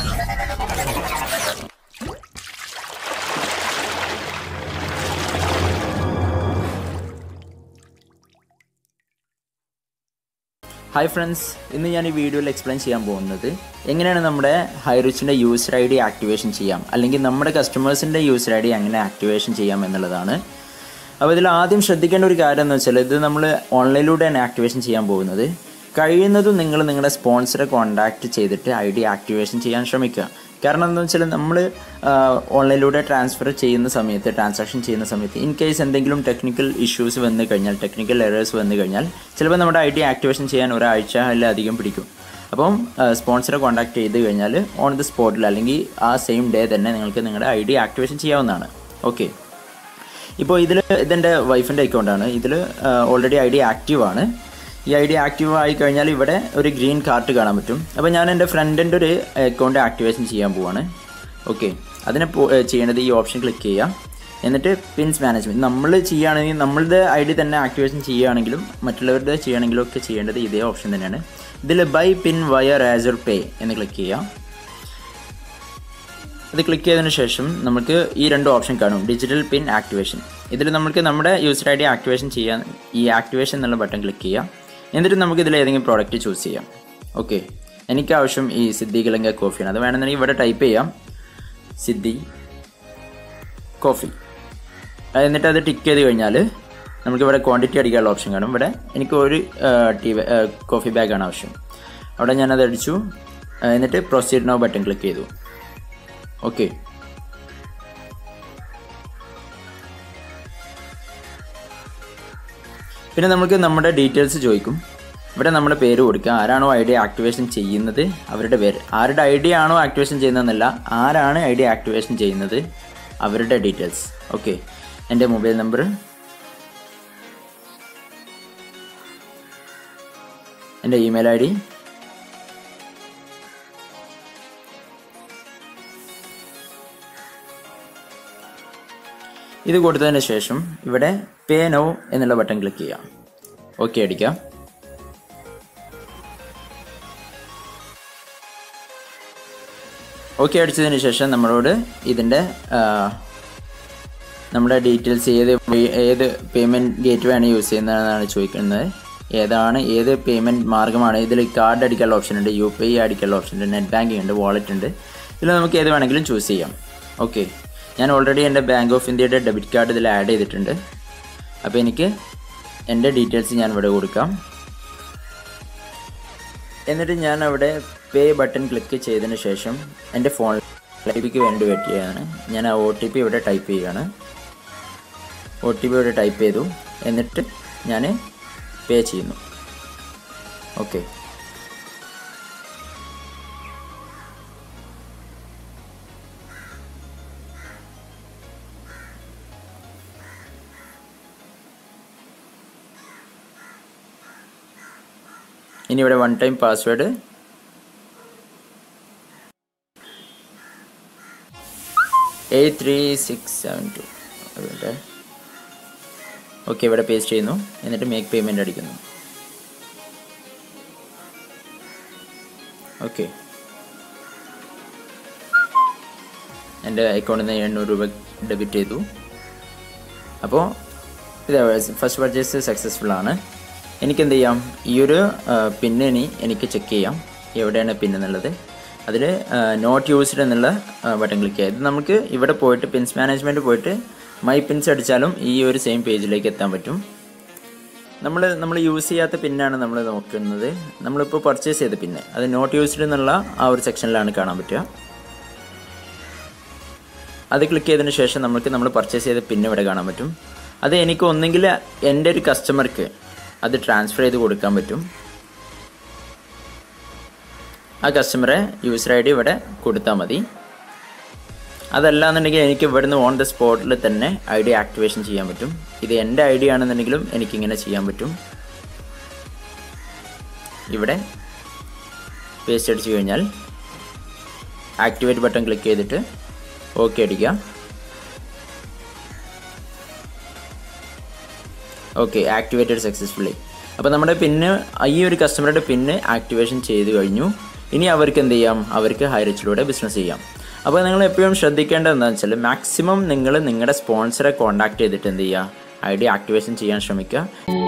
hi friends ഇന്ന് ഞാൻ ഈ വീഡിയോയിൽ എക്സ്പ്ലെയിൻ ചെയ്യാൻ പോകുന്നത് എങ്ങനെയാണ് നമ്മുടെ ഹൈറിച്ചിൻ്റെ യൂസർ ഐ ഡി ആക്ടിവേഷൻ ചെയ്യാം അല്ലെങ്കിൽ നമ്മുടെ കസ്റ്റമേഴ്സിൻ്റെ യൂസർ ഐ ഡി എങ്ങനെ ആക്ടിവേഷൻ ചെയ്യാം എന്നുള്ളതാണ് അപ്പോൾ ഇതിൽ ആദ്യം ശ്രദ്ധിക്കേണ്ട ഒരു കാര്യം എന്ന് വെച്ചാൽ ഇത് നമ്മൾ ഓൺലൈനിലൂടെയാണ് ആക്ടിവേഷൻ ചെയ്യാൻ പോകുന്നത് കഴിയുന്നതും നിങ്ങൾ നിങ്ങളുടെ സ്പോൺസറെ കോൺടാക്റ്റ് ചെയ്തിട്ട് ഐ ഡി ആക്ടിവേഷൻ ചെയ്യാൻ ശ്രമിക്കുക കാരണം എന്താണെന്ന് വെച്ചാൽ നമ്മൾ ഓൺലൈനിലൂടെ ട്രാൻസ്ഫർ ചെയ്യുന്ന സമയത്ത് ട്രാൻസാക്ഷൻ ചെയ്യുന്ന സമയത്ത് ഇൻ കേസ് എന്തെങ്കിലും ടെക്നിക്കൽ ഇഷ്യൂസ് വന്നു കഴിഞ്ഞാൽ ടെക്നിക്കൽ എറേഴ്സ് വന്നു കഴിഞ്ഞാൽ ചിലപ്പോൾ നമ്മുടെ ഐ ഡി ആക്ടിവേഷൻ ചെയ്യാൻ ഒരാഴ്ച അധികം പിടിക്കും അപ്പം സ്പോൺസറെ കോൺടാക്ട് ചെയ്ത് കഴിഞ്ഞാൽ ഓൺ ദി സ്പോട്ടിൽ അല്ലെങ്കിൽ ആ സെയിം ഡേ തന്നെ നിങ്ങൾക്ക് നിങ്ങളുടെ ഐ ഡി ആക്ടിവേഷൻ ചെയ്യാവുന്നതാണ് ഓക്കെ ഇപ്പോൾ ഇതിൽ ഇതെൻ്റെ വൈഫിൻ്റെ അക്കൗണ്ടാണ് ഇതിൽ ഓൾറെഡി ഐ ഡി ആക്റ്റീവ് ആണ് ഈ ഐ ഡി ആക്റ്റീവ് ആയി കഴിഞ്ഞാൽ ഇവിടെ ഒരു ഗ്രീൻ കാർട്ട് കാണാൻ പറ്റും അപ്പോൾ ഞാൻ എൻ്റെ ഫ്രണ്ടിൻ്റെ ഒരു അക്കൗണ്ട് ആക്ടിവേഷൻ ചെയ്യാൻ പോവാണ് ഓക്കെ അതിനെ പോ- ഏ, ചെയ്യേണ്ടത് ഈ ഓപ്ഷൻ ക്ലിക്ക് ചെയ്യുക എന്നിട്ട് പിൻസ് മാനേജ്മെൻറ്റ് നമ്മൾ ചെയ്യുകയാണെങ്കിൽ നമ്മളുടെ ഐ ഡി തന്നെ ആക്ടിവേഷൻ ചെയ്യുകയാണെങ്കിലും മറ്റുള്ളവരുടെ ചെയ്യുകയാണെങ്കിലും ഒക്കെ ചെയ്യേണ്ടത് ഇതേ ഓപ്ഷൻ തന്നെയാണ് ഇതിൽ ബൈ പിൻ വയർ ആസർ പേ എന്ന് ക്ലിക്ക് ചെയ്യാം ഇത് ക്ലിക്ക് ചെയ്തതിന് ശേഷം നമുക്ക് ഈ രണ്ട് ഓപ്ഷൻ കാണും ഡിജിറ്റൽ പിൻ ആക്ടിവേഷൻ ഇതിൽ നമുക്ക് നമ്മുടെ യൂസർ ഐ ഡി ആക്ടിവേഷൻ ചെയ്യാൻ ഈ ആക്ടിവേഷൻ എന്നുള്ള ബട്ടൺ ക്ലിക്ക് ചെയ്യാം എന്നിട്ട് നമുക്ക് ഇതിൽ ഏതെങ്കിലും പ്രോഡക്റ്റ് ചൂസ് ചെയ്യാം ഓക്കെ എനിക്ക് ആവശ്യം ഈ സിദ്ധി കിളങ്ക കോഫിയാണ് അത് വേണമെന്നുണ്ടെങ്കിൽ ഇവിടെ ടൈപ്പ് ചെയ്യാം സിദ്ധി കോഫി അത് എന്നിട്ട് അത് ടിക്ക് ചെയ്ത് കഴിഞ്ഞാൽ നമുക്ക് ഇവിടെ ക്വാണ്ടിറ്റി അടിക്കാനുള്ള ഓപ്ഷൻ കാണും ഇവിടെ എനിക്ക് ഒരു ടീ കോഫി ബാഗാണ് ആവശ്യം അവിടെ ഞാനത് അടിച്ചു ആ, എന്നിട്ട് പ്രൊസീഡ് നോ ബട്ടൺ ക്ലിക്ക് ചെയ്തു ഓക്കെ പിന്നെ നമുക്ക് നമ്മുടെ ഡീറ്റെയിൽസ് ചോദിക്കും ഇവിടെ നമ്മുടെ പേര് കൊടുക്കുക ആരാണോ ഐ ഡി ആക്ടിവേഷൻ ചെയ്യുന്നത് അവരുടെ പേര് ആരുടെ ഐ ഡി ആണോ ആക്ടിവേഷൻ ചെയ്യുന്നതെന്നല്ല ആരാണ് ഐ ഡി ആക്ടിവേഷൻ ചെയ്യുന്നത് അവരുടെ ഡീറ്റെയിൽസ് ഓക്കെ എൻ്റെ മൊബൈൽ നമ്പർ എൻ്റെ ഇമെയിൽ ഐ ഡി ഇത് കൊടുത്തതിന് ശേഷം ഇവിടെ പേ നോ എന്നുള്ള ബട്ടൺ ക്ലിക്ക് ചെയ്യാം ഓക്കെ അടിക്കാം ഓക്കെ അടിച്ചതിന് ശേഷം നമ്മളോട് ഇതിൻ്റെ ആ, നമ്മുടെ ഡീറ്റെയിൽസ് ഏത് വഴി- ഏത് പേയ്മെൻറ്റ് ഗേറ്റ് വേണം യൂസ് ചെയ്യുന്നതെന്നാണ് ചോദിക്കുന്നത് ഏതാണ് ഏത് പേയ്മെൻറ്റ് മാർഗ്ഗമാണ് ഇതിൽ കാർഡ് അടിക്കാനുള്ള ഓപ്ഷൻ ഉണ്ട് യു പി ഐ അടിക്കാനുള്ള ഓപ്ഷൻ ഉണ്ട് നെറ്റ് ബാങ്കിങ് ഉണ്ട് വാളറ്റ് ഉണ്ട് ഇതിൽ നമുക്ക് ഏത് വേണമെങ്കിലും ചൂസ് ചെയ്യാം ഓക്കെ ഞാൻ ഓൾറെഡി എൻ്റെ ബാങ്ക് ഓഫ് ഇന്ത്യയുടെ ഡെബിറ്റ് കാർഡ് ഇതിൽ ആഡ് ചെയ്തിട്ടുണ്ട് അപ്പോൾ എനിക്ക് എൻ്റെ ഡീറ്റെയിൽസ് ഞാൻ ഇവിടെ കൊടുക്കാം എന്നിട്ട് ഞാൻ അവിടെ പേ ബട്ടൺ ക്ലിക്ക് ചെയ്തതിന് ശേഷം എൻ്റെ ഫോൺ ഒ ടി പിക്ക് വേണ്ടി വെയിറ്റ് ചെയ്യാണ് ഞാൻ ആ ഒ ടി പി ഇവിടെ ടൈപ്പ് ചെയ്യുകയാണ് ഒ ടി പി ഇവിടെ ടൈപ്പ് ചെയ്തു എന്നിട്ട് ഞാൻ പേ ചെയ്യുന്നു ഓക്കെ ഇനി ഇവിടെ one time password eight three six seven two അതുകൊണ്ട് ഓക്കെ ഇവിടെ പേസ്റ്റ് ചെയ്യുന്നു എന്നിട്ട് മേക്ക് പേയ്മെൻ്റ് അടിക്കുന്നു ഓക്കെ എൻ്റെ അക്കൗണ്ടിൽ നിന്ന് എണ്ണൂറ് രൂപ ഡെബിറ്റ് ചെയ്തു അപ്പോൾ ഇത് ഫസ്റ്റ് പർച്ചേസ് സക്സസ്ഫുൾ ആണ് എനിക്ക് എന്ത് ചെയ്യാം ഈ ഒരു പിന്ന് ഇനി എനിക്ക് ചെക്ക് ചെയ്യാം എവിടെയാണ് പിൻ എന്നുള്ളത് അതിൽ നോട്ട് യൂസ്ഡ് എന്നുള്ള ബട്ടൺ ക്ലിക്ക് ചെയ്യാം ഇത് നമുക്ക് ഇവിടെ പോയിട്ട് പിൻസ് മാനേജ്മെൻറ്റ് പോയിട്ട് മൈ പിൻസ് അടിച്ചാലും ഈ ഒരു സെയിം പേജിലേക്ക് എത്താൻ പറ്റും നമ്മൾ നമ്മൾ യൂസ് ചെയ്യാത്ത പിന്നാണ് നമ്മൾ നോക്കുന്നത് നമ്മളിപ്പോൾ പർച്ചേസ് ചെയ്ത പിന്നെ അത് നോട്ട് യൂസ്ഡ് എന്നുള്ള ആ ഒരു സെക്ഷനിലാണ് കാണാൻ പറ്റുക അത് ക്ലിക്ക് ചെയ്തതിന് ശേഷം നമുക്ക് നമ്മൾ പർച്ചേസ് ചെയ്ത പിന്നെ ഇവിടെ കാണാൻ പറ്റും അത് എനിക്ക് ഒന്നെങ്കിൽ എൻ്റെ ഒരു കസ്റ്റമർക്ക് അത് ട്രാൻസ്ഫർ ചെയ്ത് കൊടുക്കാൻ പറ്റും ആ കസ്റ്റമറെ യൂസർ ഐ ഡി ഇവിടെ കൊടുത്താൽ മതി അതല്ല എന്നുണ്ടെങ്കിൽ എനിക്ക് ഇവിടുന്ന് ഓൺ ദ സ്പോട്ടിൽ തന്നെ ഐ ഡി ആക്ടിവേഷൻ ചെയ്യാൻ പറ്റും ഇത് എൻ്റെ ഐ ഡി ആണെന്നുണ്ടെങ്കിലും എനിക്കിങ്ങനെ ചെയ്യാൻ പറ്റും ഇവിടെ പേസ്റ്റ് അടിച്ചു കഴിഞ്ഞാൽ ആക്ടിവേറ്റ് ബട്ടൺ ക്ലിക്ക് ചെയ്തിട്ട് ഓക്കെ അടിക്കുക ഓക്കെ ആക്ടിവേറ്റഡ് സക്സസ്ഫുള്ളി അപ്പോൾ നമ്മുടെ പിന്ന് ഈ ഒരു കസ്റ്റമറുടെ പിന്ന് ആക്ടിവേഷൻ ചെയ്ത് കഴിഞ്ഞു ഇനി അവർക്ക് എന്ത് ചെയ്യാം അവർക്ക് ഹൈറിച്ചിലൂടെ ബിസിനസ് ചെയ്യാം അപ്പോൾ നിങ്ങൾ എപ്പോഴും ശ്രദ്ധിക്കേണ്ടത് എന്താണെന്ന് വെച്ചാൽ മാക്സിമം നിങ്ങൾ നിങ്ങളുടെ സ്പോൺസറെ കോൺടാക്ട് ചെയ്തിട്ട് എന്ത് ചെയ്യുക ഐ ഡി ആക്ടിവേഷൻ ചെയ്യാൻ ശ്രമിക്കുക